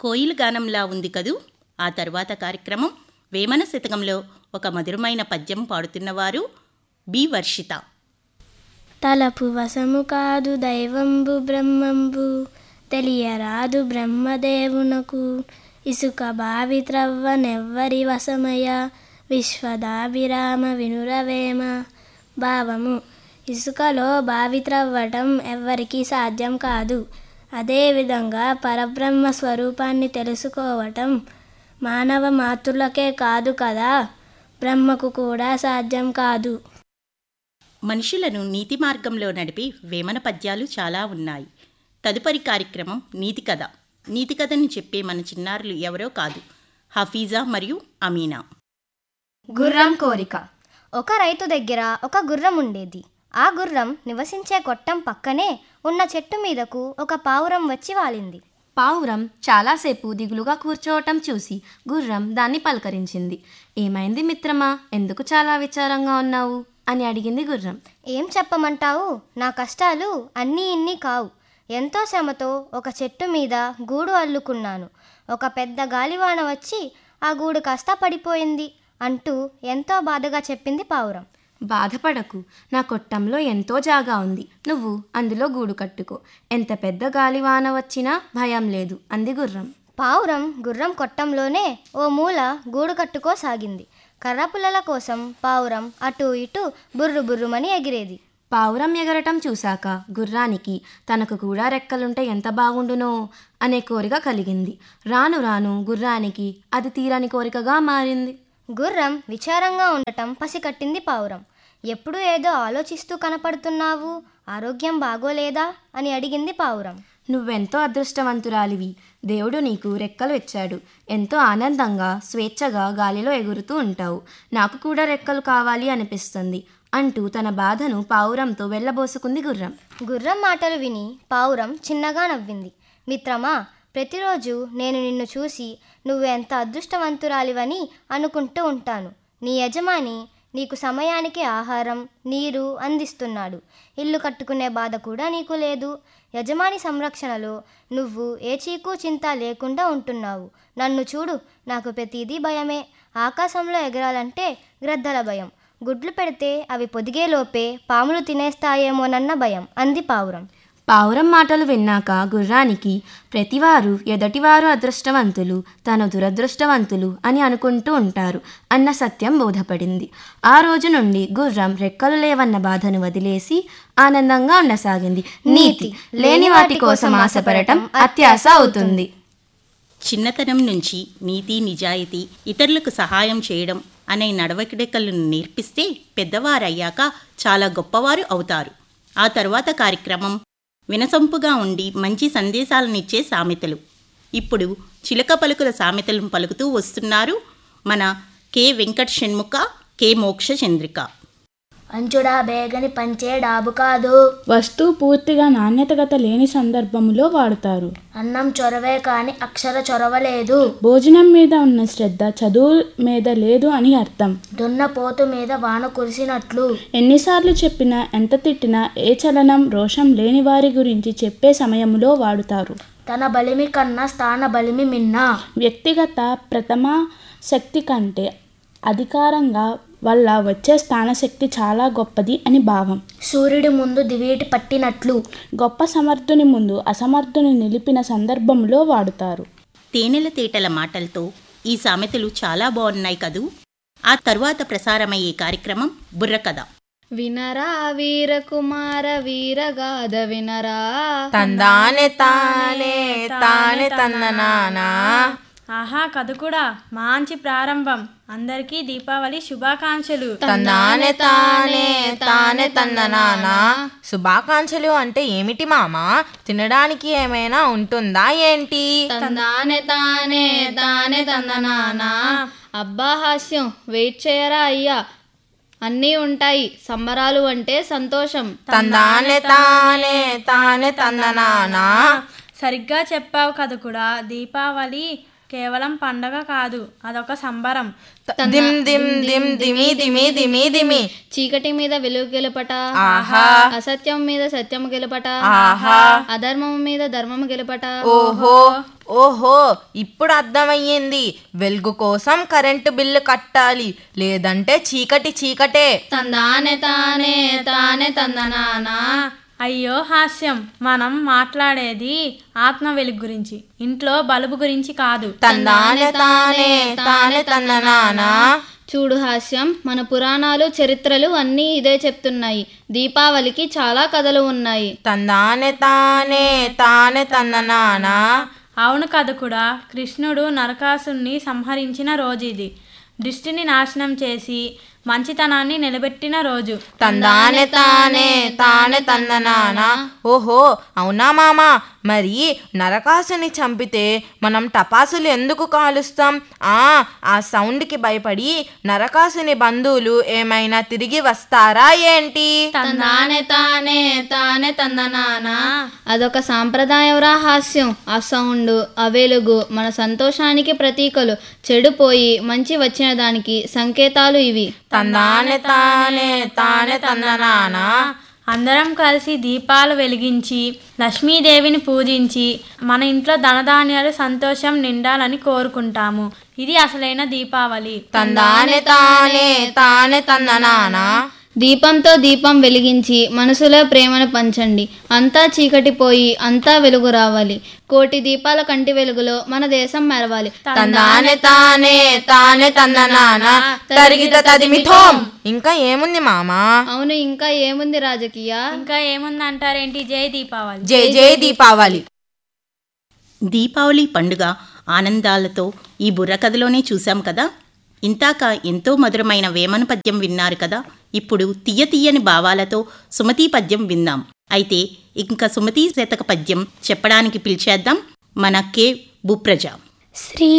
కోయిల గానంలా ఉంది కదూ ఆ తరువాత కార్యక్రమం వేమన శతకంలో ఒక మధురమైన పద్యం పాడుతున్నవారు బి వర్షిత తలపు వశము కాదు దైవంబు బ్రహ్మంబు తెలియరాదు బ్రహ్మదేవునకు ఇసుక బావి త్రవ్వ నెవ్వరి వశమయ విశ్వదాభిరామ వినురవేమ భావము ఇసుకలో బావి త్రవ్వటం ఎవ్వరికీ సాధ్యం కాదు అదేవిధంగా పరబ్రహ్మ స్వరూపాన్ని తెలుసుకోవటం మానవ మాతృలకే కాదు కదా బ్రహ్మకు కూడా సాధ్యం కాదు మనుషులను నీతి మార్గంలో నడిపి వేమన పద్యాలు చాలా ఉన్నాయి తదుపరి కార్యక్రమం నీతి కథ నీతి కథను చెప్పే మన చిన్నారులు ఎవరో కాదు హఫీజా మరియు అమీనా గుర్రం కోరిక ఒక రైతు దగ్గర ఒక గుర్రం ఉండేది ఆ గుర్రం నివసించే కొట్టం పక్కనే ఉన్న చెట్టు మీదకు ఒక పావురం వచ్చి వాలింది పావురం చాలాసేపు దిగులుగా కూర్చోవటం చూసి గుర్రం దాన్ని పలకరించింది ఏమైంది మిత్రమా ఎందుకు చాలా విచారంగా ఉన్నావు అని అడిగింది గుర్రం ఏం చెప్పమంటావు నా కష్టాలు అన్నీ ఇన్ని కావు ఎంతో శ్రమతో ఒక చెట్టు మీద గూడు అల్లుకున్నాను ఒక పెద్ద గాలివాన వచ్చి ఆ గూడు కాస్త పడిపోయింది అంటూ ఎంతో బాధగా చెప్పింది పావురం బాధపడకు నా కొట్టంలో ఎంతో జాగా ఉంది నువ్వు అందులో గూడు కట్టుకో ఎంత పెద్ద గాలివాన వచ్చినా భయం లేదు అంది గుర్రం పావురం గుర్రం కొట్టంలోనే ఓ మూల గూడు కట్టుకోసాగింది కర్రపుల్లల కోసం పావురం అటు ఇటు బుర్రు బుర్రుమని ఎగిరేది పావురం ఎగరటం చూశాక గుర్రానికి తనకు కూడా రెక్కలుంటే ఎంత బాగుండునో అనే కోరిక కలిగింది రాను రాను గుర్రానికి అది తీరని కోరికగా మారింది గుర్రం విచారంగా ఉండటం పసికట్టింది పావురం ఎప్పుడు ఏదో ఆలోచిస్తూ కనపడుతున్నావు ఆరోగ్యం బాగోలేదా అని అడిగింది పావురం నువ్వెంతో అదృష్టవంతురాలివి దేవుడు నీకు రెక్కలు ఇచ్చాడు ఎంతో ఆనందంగా స్వేచ్ఛగా గాలిలో ఎగురుతూ ఉంటావు నాకు కూడా రెక్కలు కావాలి అనిపిస్తుంది అంటూ తన బాధను పావురంతో వెళ్ళబోసుకుంది గుర్రం గుర్రం మాటలు విని పావురం చిన్నగా నవ్వింది మిత్రమా ప్రతిరోజు నేను నిన్ను చూసి నువ్వు ఎంత అదృష్టవంతురాలివని అనుకుంటూ ఉంటాను నీ యజమాని నీకు సమయానికి ఆహారం నీరు అందిస్తున్నాడు ఇల్లు కట్టుకునే బాధ కూడా నీకు లేదు యజమాని సంరక్షణలో నువ్వు ఏ చీకు చింత లేకుండా ఉంటున్నావు నన్ను చూడు నాకు ప్రతిదీ భయమే ఆకాశంలో ఎగరాలంటే గ్రద్దల భయం గుడ్లు పెడితే అవి పొదిగేలోపే పాములు తినేస్తాయేమోనన్న భయం అంది పావురం పావురం మాటలు విన్నాక గుర్రానికి ప్రతివారు ఎదటివారు అదృష్టవంతులు తను దురదృష్టవంతులు అని అనుకుంటూ ఉంటారు అన్న సత్యం బోధపడింది ఆ రోజు నుండి గుర్రం రెక్కలు లేవన్న బాధను వదిలేసి ఆనందంగా ఉండసాగింది నీతి లేని వాటి కోసం ఆశపడటం అత్యాశ అవుతుంది చిన్నతనం నుంచి నీతి నిజాయితీ ఇతరులకు సహాయం చేయడం అనే నడవడికలను నేర్పిస్తే పెద్దవారయ్యాక చాలా గొప్పవారు అవుతారు ఆ తరువాత కార్యక్రమం వినసొంపుగా ఉండి మంచి సందేశాలనిచ్చే సామెతలు ఇప్పుడు చిలక పలుకుల సామెతలను పలుకుతూ వస్తున్నారు మన కె వెంకట్ షణ్ముఖ కె మోక్ష చంద్రిక అంచుడా బేగని పంచే డాబు కాదు వస్తువు పూర్తిగా నాణ్యతగత లేని సందర్భములో వాడుతారు అన్నం చొరవే కాని అక్షర చొరవ లేదు భోజనం మీద ఉన్న శ్రద్ధ చదువు మీద లేదు అని అర్థం దున్నపోతు మీద వాన కురిసినట్లు ఎన్నిసార్లు చెప్పినా ఎంత తిట్టినా ఏ చలనం రోషం లేని వారి గురించి చెప్పే సమయంలో వాడుతారు తన బలిమి కన్నా స్థాన బలిమి మిన్న వ్యక్తిగత ప్రథమ శక్తి కంటే అధికారంగా వల్ల వచ్చే స్థానశక్తి చాలా గొప్పది అని భావం సూర్యుడి ముందు దివీటి పట్టినట్లు గొప్ప సమర్థుని ముందు అసమర్థుని నిలిపిన సందర్భంలో వాడుతారు తేనెల తేటల మాటలతో ఈ సామెతలు చాలా బాగున్నాయి కదూ ఆ తరువాత ప్రసారమయ్యే కార్యక్రమం బుర్రకథ వినరా వీరకుమార వీరగాథ వినరా తందానే తానే తానే తన్ననానా ఆహా కథ కూడా మంచి ప్రారంభం అందరికీ దీపావళి శుభాకాంక్షలు తందానే తానే తానే తన్ననానా శుభాకాంక్షలు అంటే ఏమిటి మామా తినడానికి ఏమైనా ఉంటుందా ఏంటి తందానే తానే తానే తందనానా అబ్బా హాస్యం వెయిట్ చేయరా అయ్యా అన్నీ ఉంటాయి సంబరాలు అంటే సంతోషం తందానే తానే తానే తన్ననానా సరిగ్గా చెప్పావు కథ కూడా దీపావళి కేవలం పండగ కాదు అదొక సంబరం దిమ్ దిమ్ దిమ్ దిమి దిమి దిమి దిమి చీకటి మీద వెలుగు గెలుపట ఆహా అసత్యం మీద సత్యం గెలుపట ఆహా అధర్మం మీద ధర్మం గెలుపట ఓహో ఓహో ఇప్పుడు అర్థమయ్యింది వెలుగు కోసం కరెంటు బిల్లు కట్టాలి లేదంటే చీకటి చీకటే తందానే తానే తానే తందనానా అయ్యో హాస్యం మనం మాట్లాడేది ఆత్మ వెలుగు గురించి ఇంట్లో బలుబు గురించి కాదు తందానే తానే తానే తందనానా చూడు హాస్యం మన పురాణాలు చరిత్రలు అన్నీ ఇదే చెప్తున్నాయి దీపావళికి చాలా కథలు ఉన్నాయి తందానే తానే తానే తందనానా అవును కథ కూడా కృష్ణుడు నరకాసుని సంహరించిన రోజు ఇది దృష్టిని నాశనం చేసి మంచితనాన్ని నిలబెట్టిన రోజు తందానే తానే తానే తందనానా ఓహో అవునా మామా మరి నరకాసుని చంపితే మనం టపాసులు ఎందుకు కాలుస్తాం ఆ ఆ సౌండ్కి భయపడి నరకాసుని బంధువులు ఏమైనా తిరిగి వస్తారా ఏంటి తందానే తానే తానే తందనానా అదొక సాంప్రదాయవరా హాస్యం ఆ సౌండ్ ఆ వెలుగు మన సంతోషానికి ప్రతీకలు చెడుపోయి మంచి వచ్చిన దానికి సంకేతాలు ఇవి తందానే తానే తానే తందనానా అందరం కలిసి దీపాలు వెలిగించి లక్ష్మీదేవిని పూజించి మన ఇంట్లో ధనధాన్యాలు సంతోషం నిండాలని కోరుకుంటాము ఇది అసలైన దీపావళి తందానే తానే తానే తందనానా దీపంతో దీపం వెలిగించి మనసులో ప్రేమను పంచండి అంతా చీకటి పోయి అంతా వెలుగు రావాలి కోటి దీపాల కంటి వెలుగులో మన దేశం మెరవాలి తందానే తానే తానే తందనానా తరిగిత తదిమిథోం ఇంకా ఏముంది మామా అవును ఇంకా ఏముంది రాజకీయ ఇంకా ఏముందంటారేంటి జై దీపావళి జై జై దీపావళి దీపావళి పండుగ ఆనందాలతో ఈ బుర్రకథలోనే చూశాం కదా ఇంతాక ఎంతో మధురమైన వేమన పద్యం విన్నారు కదా ఇప్పుడు తీయ తీయని భావాలతో సుమతీ పద్యం విందాం అయితే ఇంకా సుమతీ శతక పద్యం చెప్పడానికి పిలిచేద్దాం మన కే భూప్రజ శ్రీ